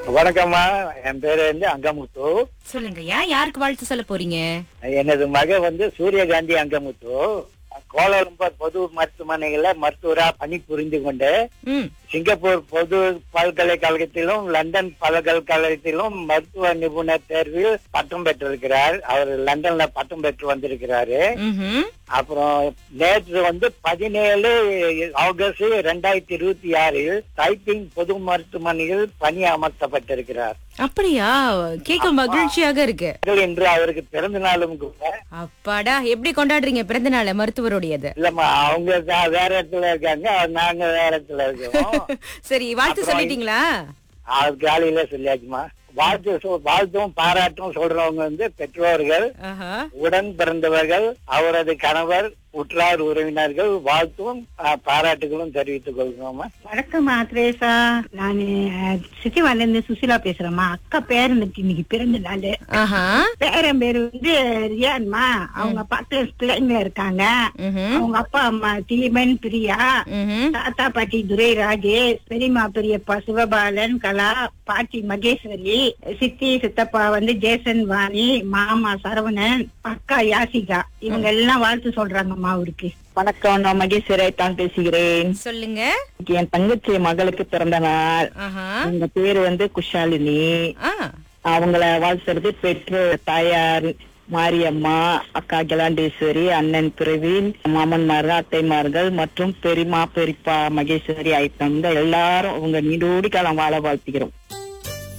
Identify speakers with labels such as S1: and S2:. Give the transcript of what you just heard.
S1: வணக்கம்மா என் பேரு வந்து அங்கமுத்து
S2: சொல்லுங்கய்யா யாருக்கு வாழ்த்து சொல்ல போறீங்க
S1: எனது மக வந்து சூரியகாந்தி அங்கமுத்து கோலாலம்பூர் பொது மருத்துவமனைகள்ல மருத்துவரா பணி புரிந்து கொண்டு
S2: ம்
S1: சிங்கப்பூர் பொது பல்கலைக்கழகத்திலும் லண்டன் பல்கலைக்கழகத்திலும் மருத்துவ நிபுணர் தேர்வில் பட்டம் பெற்றிருக்கிறார் அவர் லண்டன்ல பட்டம் பெற்று வந்திருக்கிறாரு
S2: ம்ஹும்.
S1: அப்புறம் நேற்று வந்து பதினேழு ஆகஸ்ட் ரெண்டாயிரத்தி இருபத்தி ஆறில் டைப்பிங் பொது மருத்துவமனையில் பணி அமர்த்தப்பட்டிருக்கிறார்
S2: அப்படியா கேட்க மகிழ்ச்சியாக இருக்கு
S1: இன்று அவருக்கு பிறந்த நாளும் கூட
S2: அப்பாடா எப்படி கொண்டாடுறீங்க பிறந்த நாள் மருத்துவருடையது
S1: இல்லம்மா அவங்க வே- வேற இடத்துல இருக்காங்க நாங்க வேற இடத்துல இருக்கோம்
S2: சரி வாழ்த்து சொல்லிட்டீங்களா
S1: அது காலையில சொல்லியாச்சுமா வாழ்த்து சொ- வாழ்த்தும் பாராட்டும் சொல்றவங்க வந்து பெற்றோர்கள்
S2: ஆஹா.
S1: உடன் பிறந்தவர்கள் அவரது கணவர் உற்றார் உறவினர்கள் வாழ்த்தும் ஆ, பாராட்டுகளும் தெரிவித்துக் கொள்கிறோமா
S3: வணக்கம்மா திரேசா நான் சிட்டிவால இருந்து சுசிலா பேசுறேம்மா அக்கா பேரனுக்கு இன்னைக்கு பிறந்த நாள்
S2: ஆஹா.
S3: பேரன் பேரு வந்து ரியான்மா அவங்க பத்து பிள்ளைங்க இருக்காங்க
S2: ம்ஹும்.
S3: அவங்க அப்பா அம்மா தீபன் பிரியா
S2: ம்ஹும்.
S3: தாத்தா பாட்டி துரை ராஜேஷ் பெரியம்மா பெரியப்பா சிவபாலன் கலா பாட்டி மகேஸ்வரி சித்தி சித்தப்பா வந்து ஜேசன் வாணி மாமா சரவணன் அக்கா யாசிகா இவங்க எல்லாம் வாழ்த்து சொல்றாங்கம்மா அவருக்கு
S4: வணக்கம் நான் மகேஸ்வரை தான் பேசுகிறேன்
S2: சொல்லுங்க
S4: இன்னைக்கு என் தங்கச்சி மகளுக்கு பிறந்த நாள்
S2: ஆஹா.
S4: அவங்க பேரு வந்து குஷாலினி
S2: ஆ.
S4: அவங்கள வாழ்த்துறது பெற்றோர் தாயார் மாரியம்மா அக்கா கிலாண்டேஸ்வரி அண்ணன் பிரவீன் மாமன்மார்கள் அத்தைமார்கள் மற்றும் பெரியமா பெரியப்பா மகேஸ்வரி ஐட்டம் எல்லாரும் அவங்க நீடோடி காலம் வாழ வாழ்த்துகிறோம்